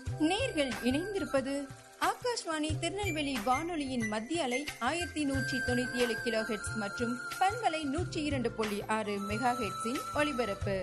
நேர்கள் இணைந்திருப்பது ஆகாஷ்வாணி திருநெல்வேலி வானொலியின் மத்திய அலை ஆயிரத்தி நூற்றி தொண்ணூத்தி ஏழு கிலோ ஹெட்ஸ் மற்றும் பண்பலை நூற்றி இரண்டு புள்ளி ஆறு மெகா ஹெட்ஸின் ஒலிபரப்பு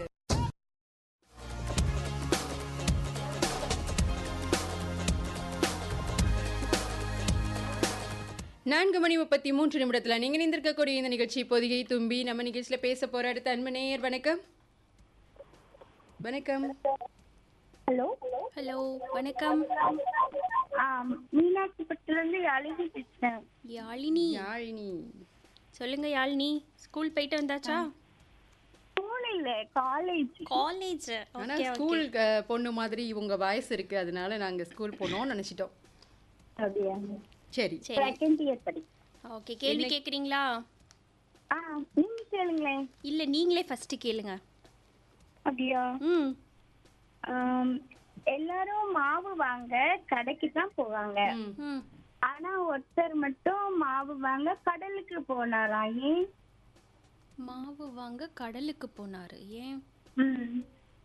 நான்கு மணி முப்பத்தி மூன்று நிமிடத்துல நீங்க நிந்திருக்கக்கூடிய இந்த நிகழ்ச்சி பொதிகை தும்பி நம்ம நிகழ்ச்சியில பேச போற அடுத்த அன்பனேயர் வணக்கம் வணக்கம் ஹலோ ஹலோ வணக்கம் மீனாட்சிபட்டுல இருந்து யாழினி பேசுறேன் யாழினி யாழினி சொல்லுங்க யாழினி ஸ்கூல் போயிட்டு வந்தாச்சா ஸ்கூல் இல்ல காலேஜ் காலேஜ் ஆனா ஓகே ஸ்கூல் பொண்ணு மாதிரி உங்க வாய்ஸ் இருக்கு அதனால நாங்க ஸ்கூல் போனோம்னு நினைச்சிட்டோம் அப்படியா சரி சரி செகண்ட் இயர் படி ஓகே கேள்வி கேக்குறீங்களா ஆ நீங்க கேளுங்களேன் இல்ல நீங்களே ஃபர்ஸ்ட் கேளுங்க அப்படியா ம் ஆம், எல்லாரும் மாவு வாங்க கடைக்கு தான் போவாங்க ம். ம் ஆனா ஒருத்தர் மட்டும் மாவு வாங்க கடலுக்கு போனாராம் ஏன் மாவு வாங்க கடலுக்கு போனாரு ஏன் ம்,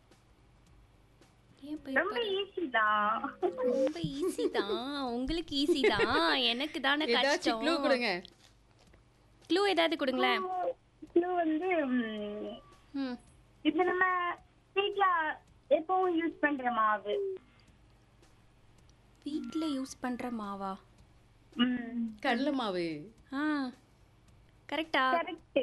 ஏன் ரொம்ப போயிருப்பாரு ஈஸி தான் ரொம்ப ஈஸி தான் உங்களுக்கு ஈஸி தான் எனக்கு தானே ஏதாச்சும் க்ளூ கஷ்டம் கொடுங்க க்ளூ ஏதாவது கொடுங்களேன் இது வந்து ம், ம் இது நம்ம வீட்ல எப்பவும் யூஸ் பண்ற மாவு வீட்ல யூஸ் பண்ற மாவா ம் கடலை மாவு ஆ கரெக்டா கரெக்ட்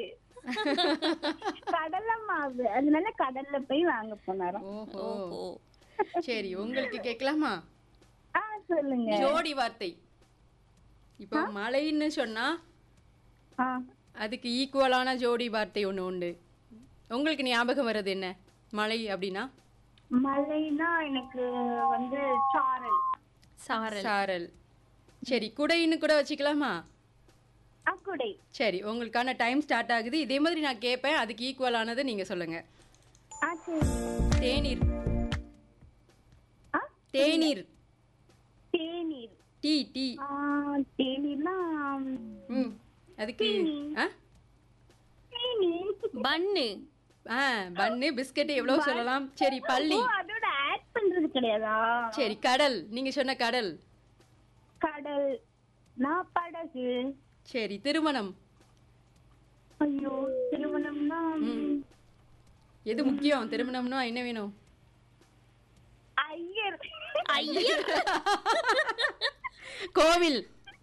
கடலை மாவு அதனால கடல்ல போய் வாங்க போனாராம் ஓஹோ ஓஹோ சரி உங்களுக்கு கேட்கலாமா ஆ சொல்லுங்க ஜோடி வார்த்தை இப்போ மழைன்னு சொன்னா ஆ அதுக்கு ஈக்குவலான ஜோடி வார்த்தை ஒன்று உண்டு உங்களுக்கு ஞாபகம் வர்றது என்ன மழை அப்படின்னா மழைனா எனக்கு வந்து சாரல் சாரல் சாரல் சரி குடைன்னு கூட வச்சுக்கலாமா அக்குடை சரி உங்களுக்கான டைம் ஸ்டார்ட் ஆகுது இதே மாதிரி நான் கேட்பேன் அதுக்கு ஈக்குவலானது நீங்க சொல்லுங்க ஆ சரி தேநீர் ஆ தேநீர் தேநீர் டீ டீ ஆ தேநீர்னா ம் அதுக்கு ஆ தேநீர் பன்னு ஆ பன்னு பிஸ்கட் எவ்வளவு சொல்லலாம் சரி பள்ளி ஓ, அதோட ஆட் பண்றது கிடையாதா சரி கடல் நீங்க சொன்ன கடல் கடல் நான் படகு சரி திருமணம் ஐயோ திருமணம்னா எது முக்கியம் திருமணம்னா என்ன வேணும் ஐயர் ஐயர் கோவில்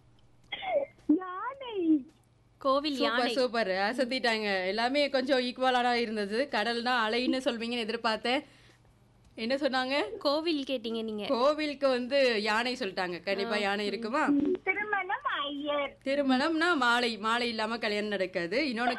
யானை கோவில் யானை சூப்பர் சூப்பர் அசத்திட்டாங்க எல்லாமே கொஞ்சம் ஈக்குவலான இருந்தது கடல்னா அலைன்னு சொல்வீங்கன்னு எதிர்பார்த்தேன் என்ன சொன்னாங்க கோவில் கேட்டீங்க நீங்க கோவிலுக்கு வந்து யானை சொல்லிட்டாங்க கண்டிப்பா யானை இருக்குமா திருமணம் ஐயர் திருமணம்னா மாலை மாலை இல்லாம கல்யாணம் நடக்காது இன்னொன்னு